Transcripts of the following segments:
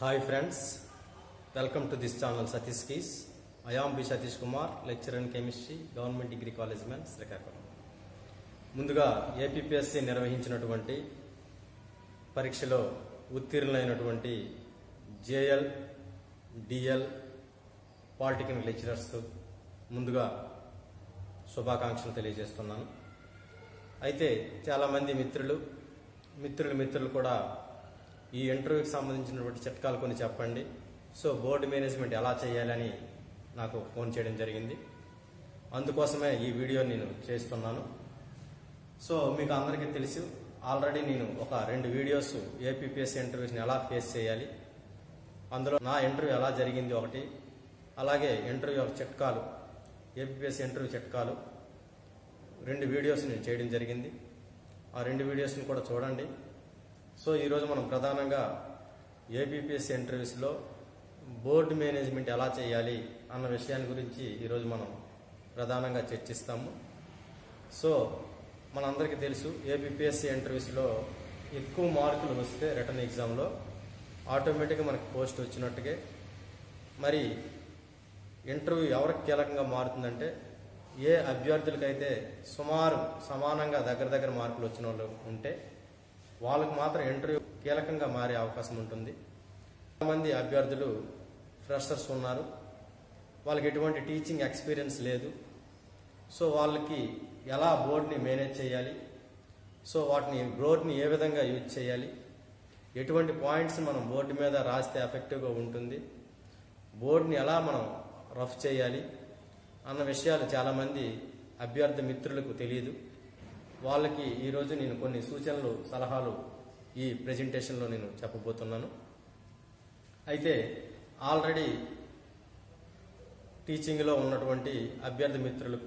hi friends welcome to this channel Satish keys I am B Satish Kumar lecture in chemistry government degree college మ్యాన్ శ్రీకాకుళం ముందుగా APPSC నిర్వహించినటువంటి పరీక్షలో ఉత్తీర్ణులైనటువంటి JL DL polytechnic lecturers ముందుగా శుభాకాంక్షలు తెలియజేస్తున్నాను అయితే చాలామంది మిత్రులు మిత్రులు మిత్రులు కూడా ఈ ఇంటర్వ్యూకి సంబంధించినటువంటి చిట్కాలు కొన్ని చెప్పండి సో బోర్డు మేనేజ్మెంట్ ఎలా చేయాలని నాకు ఫోన్ చేయడం జరిగింది అందుకోసమే ఈ వీడియో నేను చేస్తున్నాను సో మీకు అందరికీ తెలుసు ఆల్రెడీ నేను ఒక రెండు వీడియోస్ ఏపీపీఎస్సీ ఇంటర్వ్యూస్ని ఎలా ఫేస్ చేయాలి అందులో నా ఇంటర్వ్యూ ఎలా జరిగింది ఒకటి అలాగే ఇంటర్వ్యూ యొక్క చిట్కాలు ఏపీఎస్సీ ఇంటర్వ్యూ చిట్కాలు రెండు వీడియోస్ నేను చేయడం జరిగింది ఆ రెండు వీడియోస్ని కూడా చూడండి సో ఈరోజు మనం ప్రధానంగా ఏబిపిఎస్సి ఇంటర్వ్యూస్లో బోర్డు మేనేజ్మెంట్ ఎలా చేయాలి అన్న విషయాన్ని గురించి ఈరోజు మనం ప్రధానంగా చర్చిస్తాము సో మనందరికీ తెలుసు ఏబిపిఎస్సి ఇంటర్వ్యూస్లో ఎక్కువ మార్కులు వస్తే రిటర్న్ ఎగ్జామ్లో ఆటోమేటిక్గా మనకి పోస్ట్ వచ్చినట్టుగా మరి ఇంటర్వ్యూ ఎవరికి కీలకంగా మారుతుందంటే ఏ అభ్యర్థులకైతే సుమారు సమానంగా దగ్గర దగ్గర మార్కులు వచ్చిన వాళ్ళు ఉంటే వాళ్ళకు మాత్రం ఇంటర్వ్యూ కీలకంగా మారే అవకాశం ఉంటుంది మంది అభ్యర్థులు ఫ్రెషర్స్ ఉన్నారు వాళ్ళకి ఎటువంటి టీచింగ్ ఎక్స్పీరియన్స్ లేదు సో వాళ్ళకి ఎలా బోర్డ్ని మేనేజ్ చేయాలి సో వాటిని బోర్డ్ని ఏ విధంగా యూజ్ చేయాలి ఎటువంటి పాయింట్స్ మనం బోర్డు మీద రాస్తే ఎఫెక్టివ్గా ఉంటుంది బోర్డుని ఎలా మనం రఫ్ చేయాలి అన్న విషయాలు చాలామంది అభ్యర్థి మిత్రులకు తెలియదు వాళ్ళకి ఈరోజు నేను కొన్ని సూచనలు సలహాలు ఈ ప్రజెంటేషన్లో నేను చెప్పబోతున్నాను అయితే ఆల్రెడీ టీచింగ్లో ఉన్నటువంటి అభ్యర్థి మిత్రులకు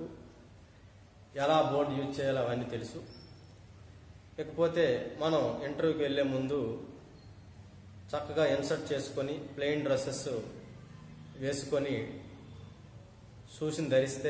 ఎలా బోర్డు యూజ్ చేయాలో అవన్నీ తెలుసు ఇకపోతే మనం ఇంటర్వ్యూకి వెళ్ళే ముందు చక్కగా ఇన్సర్ట్ చేసుకొని ప్లెయిన్ డ్రెస్సెస్ వేసుకొని షూస్ని ధరిస్తే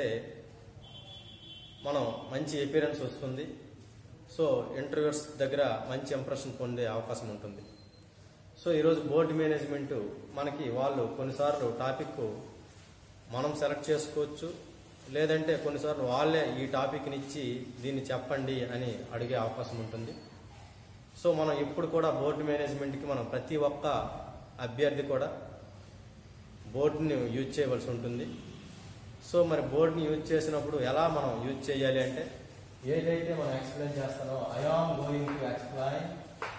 మనం మంచి ఎపీరెన్స్ వస్తుంది సో ఇంటర్వ్యూస్ దగ్గర మంచి ఇంప్రెషన్ పొందే అవకాశం ఉంటుంది సో ఈరోజు బోర్డు మేనేజ్మెంట్ మనకి వాళ్ళు కొన్నిసార్లు టాపిక్ మనం సెలెక్ట్ చేసుకోవచ్చు లేదంటే కొన్నిసార్లు వాళ్ళే ఈ టాపిక్ని ఇచ్చి దీన్ని చెప్పండి అని అడిగే అవకాశం ఉంటుంది సో మనం ఇప్పుడు కూడా బోర్డు మేనేజ్మెంట్కి మనం ప్రతి ఒక్క అభ్యర్థి కూడా బోర్డుని యూజ్ చేయవలసి ఉంటుంది సో మరి బోర్డ్ని యూజ్ చేసినప్పుడు ఎలా మనం యూజ్ చేయాలి అంటే ఏదైతే మనం ఎక్స్ప్లెయిన్ చేస్తానో I am going to explain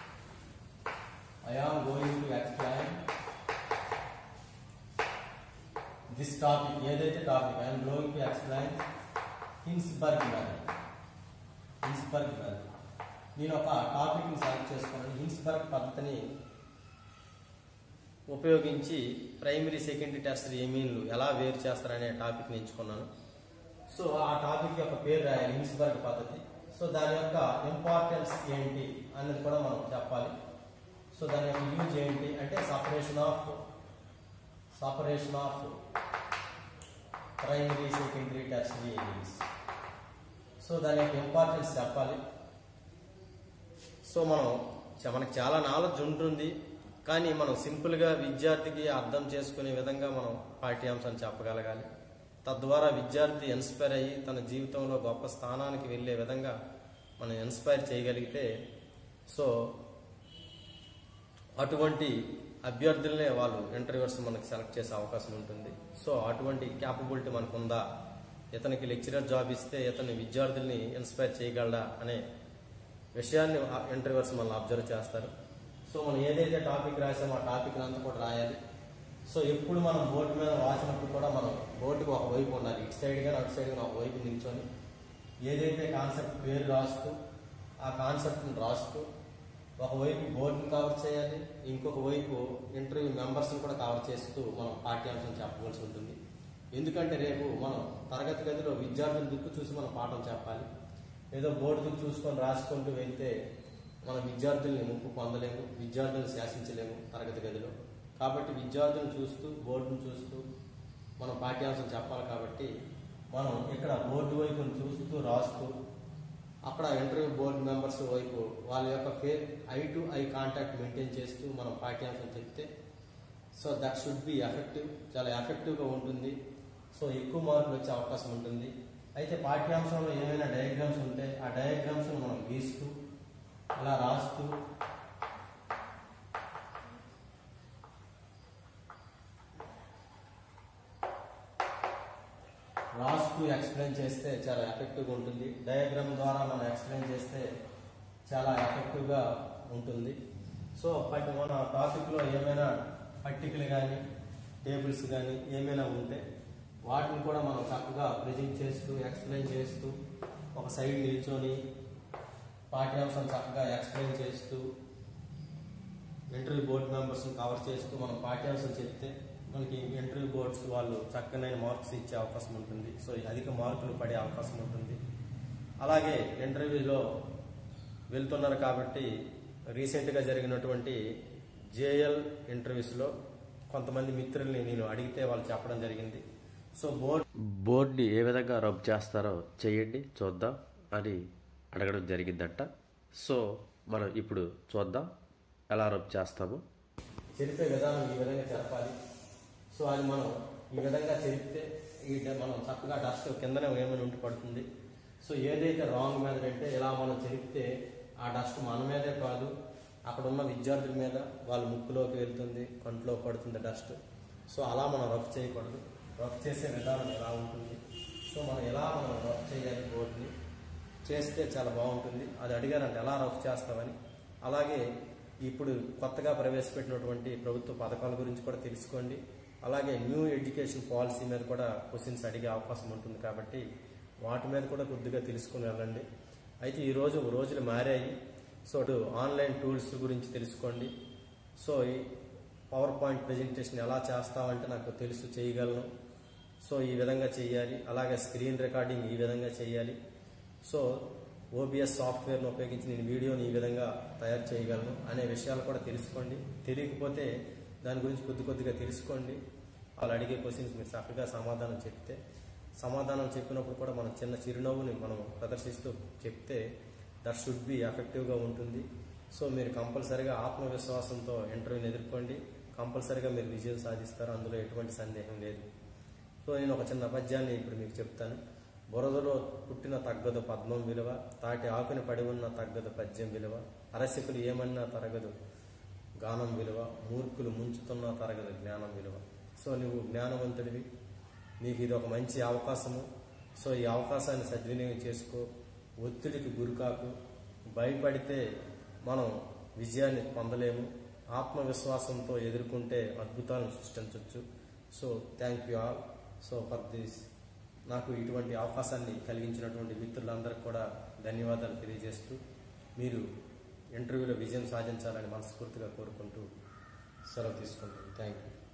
I am going to explain this topic ఏదైతే topic I'm going to explain Hinsberg valley Hinsberg valley నేను ఒక టాపిక్ని సెలెక్ట్ చేసుకున్నాను హిన్స్బర్గ్ పద్ధతిని ఉపయోగించి ప్రైమరీ సెకండరీ టెర్సరీ ఎమీన్లు ఎలా వేరు చేస్తారనే టాపిక్ని ఎంచుకున్నాను సో ఆ టాపిక్ యొక్క పేరు రాయాలి హిన్స్బర్గ్ పద్ధతి సో దాని యొక్క ఇంపార్టెన్స్ ఏంటి అన్నది కూడా మనం చెప్పాలి సో దాని యొక్క యూజ్ ఏంటి అంటే separation of separation of primary secondary tertiary amines so దాని యొక్క ఇంపార్టెన్స్ చెప్పాలి సో మనం మనకి చాలా నాలెడ్జ్ ఉంటుంది కానీ మనం సింపుల్గా విద్యార్థికి అర్థం చేసుకునే విధంగా మనం పాఠ్యాంశాన్ని చెప్పగలగాలి తద్వారా విద్యార్థి ఇన్స్పైర్ అయ్యి తన జీవితంలో గొప్ప స్థానానికి వెళ్ళే విధంగా మనం ఇన్స్పైర్ చేయగలిగితే సో అటువంటి అభ్యర్థులనే వాళ్ళు ఇంటర్వ్యూస్ మనకి సెలెక్ట్ చేసే అవకాశం ఉంటుంది సో అటువంటి క్యాపబిలిటీ మనకు ఉందా ఇతనికి లెక్చరర్ జాబ్ ఇస్తే ఇతని విద్యార్థుల్ని ఇన్స్పైర్ చేయగలడా అనే విషయాన్ని ఇంటర్వ్యూస్ మనల్ని అబ్జర్వ్ చేస్తారు సో మనం ఏదైతే టాపిక్ రాసామో ఆ టాపిక్ అంతా కూడా రాయాలి సో ఎప్పుడు మనం బోర్డు మీద రాసినప్పుడు కూడా మనం బోర్డుకి ఒక వైపు ఉండాలి ఇటు సైడ్ కానీ అటు సైడ్ కానీ ఒక వైపు నిల్చొని ఏదైతే కాన్సెప్ట్ పేరు రాస్తూ ఆ కాన్సెప్ట్ని రాస్తూ ఒకవైపు బోర్డుని కవర్ చేయాలి ఇంకొక వైపు ఇంటర్వ్యూ మెంబర్స్ని కూడా కవర్ చేస్తూ మనం పాఠ్యాంశం చెప్పవలసి ఉంటుంది ఎందుకంటే రేపు మనం తరగతి గదిలో విద్యార్థుల దిక్కు చూసి మనం పాఠం చెప్పాలి ఏదో బోర్డు దిక్కు చూసుకొని రాసుకుంటూ వెళ్తే మన విద్యార్థుల్ని ముప్పు పొందలేము విద్యార్థులను శాసించలేము తరగతి గదిలో కాబట్టి విద్యార్థులను చూస్తూ బోర్డును చూస్తూ మనం పాఠ్యాంశం చెప్పాలి కాబట్టి మనం ఇక్కడ బోర్డు వైపును చూస్తూ రాస్తూ అక్కడ ఇంటర్వ్యూ బోర్డు మెంబర్స్ వైపు వాళ్ళ యొక్క ఫే eye to eye contact maintain చేస్తూ మనం పాఠ్యాంశం చెప్తే so that should be effective చాలా ఎఫెక్టివ్గా ఉంటుంది సో ఎక్కువ మార్కులు వచ్చే అవకాశం ఉంటుంది అయితే పాఠ్యాంశంలో ఏమైనా డయాగ్రామ్స్ ఉంటే ఆ డయాగ్రామ్స్ మనం గీస్తూ అలా రాస్తూ రాస్తూ ఎక్స్ప్లెయిన్ చేస్తే చాలా ఎఫెక్టివ్గా ఉంటుంది డయాగ్రామ్ ద్వారా మనం ఎక్స్ప్లెయిన్ చేస్తే చాలా ఎఫెక్టివ్గా ఉంటుంది సో పట్టి మన టాపిక్లో ఏమైనా పట్టికలు కానీ టేబుల్స్ కానీ ఏమైనా ఉంటే వాటిని కూడా మనం చక్కగా ప్రజెంట్ చేస్తూ ఎక్స్ప్లెయిన్ చేస్తూ ఒక సైడ్ నిల్చొని పాఠ్యాంశం చక్కగా ఎక్స్ప్లెయిన్ చేస్తూ ఇంటర్వ్యూ బోర్డు మెంబర్స్ని కవర్ చేస్తూ మనం పాఠ్యాంశం చెప్తే మనకి ఇంటర్వ్యూ బోర్డ్స్ వాళ్ళు చక్కనైన మార్క్స్ ఇచ్చే అవకాశం ఉంటుంది సో అధిక మార్కులు పడే అవకాశం ఉంటుంది అలాగే ఇంటర్వ్యూలో వెళ్తున్నారు కాబట్టి రీసెంట్గా జరిగినటువంటి జేఎల్ ఇంటర్వ్యూస్లో కొంతమంది మిత్రుల్ని నేను అడిగితే వాళ్ళు చెప్పడం జరిగింది సో బోర్డ్ బోర్డ్ని ఏ విధంగా రబ్ చేస్తారో చేయండి చూద్దాం అని అడగడం జరిగిందంట సో మనం ఇప్పుడు చూద్దాం ఎలా రబ్ చేస్తామో చెరిపే విధానం ఈ విధంగా చెప్పాలి సో అది మనం ఈ విధంగా చెరిపితే ఈ డ- మనం చక్కగా డస్ట్ కిందనే ఏమైనా ఉండి పడుతుంది సో ఏదైతే రాంగ్ మెథడ్ అంటే ఇలా మనం చెరిపితే ఆ డస్ట్ మన మీదే కాదు అక్కడ ఉన్న విద్యార్థుల మీద వాళ్ళ ముక్కులోకి వెళ్తుంది కంట్లో పడుతుంది డస్ట్ సో అలా మనం రఫ్ చేయకూడదు రఫ్ చేసే విధానం ఎలా ఉంటుంది సో మనం ఎలా మనం రఫ్ చేయాలి బోర్డుని చేస్తే చాలా బాగుంటుంది అది అడిగారంటే ఎలా రఫ్ చేస్తామని అలాగే ఇప్పుడు కొత్తగా ప్రవేశపెట్టినటువంటి ప్రభుత్వ పథకాల గురించి కూడా తెలుసుకోండి అలాగే న్యూ ఎడ్యుకేషన్ పాలసీ మీద కూడా క్వశ్చన్స్ అడిగే అవకాశం ఉంటుంది కాబట్టి వాటి మీద కూడా కొద్దిగా తెలుసుకుని వెళ్ళండి అయితే ఈ రోజు రోజులు మారాయి సో అటు ఆన్లైన్ టూల్స్ గురించి తెలుసుకోండి సో ఈ పవర్ పాయింట్ ప్రజెంటేషన్ ఎలా చేస్తామంటే నాకు తెలుసు చేయగలను సో ఈ విధంగా చేయాలి అలాగే స్క్రీన్ రికార్డింగ్ ఈ విధంగా చేయాలి సో ఓబిఎస్ సాఫ్ట్వేర్ను ఉపయోగించి నేను వీడియోని ఈ విధంగా తయారు చేయగలను అనే విషయాలు కూడా తెలుసుకోండి తెలియకపోతే దాని గురించి కొద్ది కొద్దిగా తెలుసుకోండి వాళ్ళు అడిగే క్వశ్చన్స్ మీరు చక్కగా సమాధానం చెప్తే సమాధానం చెప్పినప్పుడు కూడా మనం చిన్న చిరునవ్వుని మనం ప్రదర్శిస్తూ చెప్తే దట్ షుడ్ బి ఎఫెక్టివ్గా ఉంటుంది సో మీరు కంపల్సరిగా ఆత్మవిశ్వాసంతో ఇంటర్వ్యూని ఎదుర్కోండి కంపల్సరిగా మీరు విజయం సాధిస్తారు అందులో ఎటువంటి సందేహం లేదు సో నేను ఒక చిన్న పద్యాన్ని ఇప్పుడు మీకు చెప్తాను బురదలో పుట్టిన తగ్గదు పద్మం విలువ తాటి ఆకుని పడి ఉన్న తగ్గదు పద్యం విలువ అరసికులు ఏమన్నా తరగదు గానం విలువ మూర్ఖులు ముంచుతున్నా తరగదు జ్ఞానం విలువ సో నువ్వు జ్ఞానవంతుడివి నీకు ఇది ఒక మంచి అవకాశము సో ఈ అవకాశాన్ని సద్వినియోగం చేసుకో ఒత్తిడికి గురికాకు భయపడితే మనం విజయాన్ని పొందలేము ఆత్మవిశ్వాసంతో ఎదుర్కొంటే అద్భుతాలను సృష్టించవచ్చు so thank you all so for this నాకు ఇటువంటి అవకాశాన్ని కలిగించినటువంటి మిత్రులందరికీ కూడా ధన్యవాదాలు తెలియజేస్తూ మీరు ఇంటర్వ్యూలో విజయం సాధించాలని మనస్ఫూర్తిగా కోరుకుంటూ సెలవు తీసుకుంటాను థ్యాంక్ యూ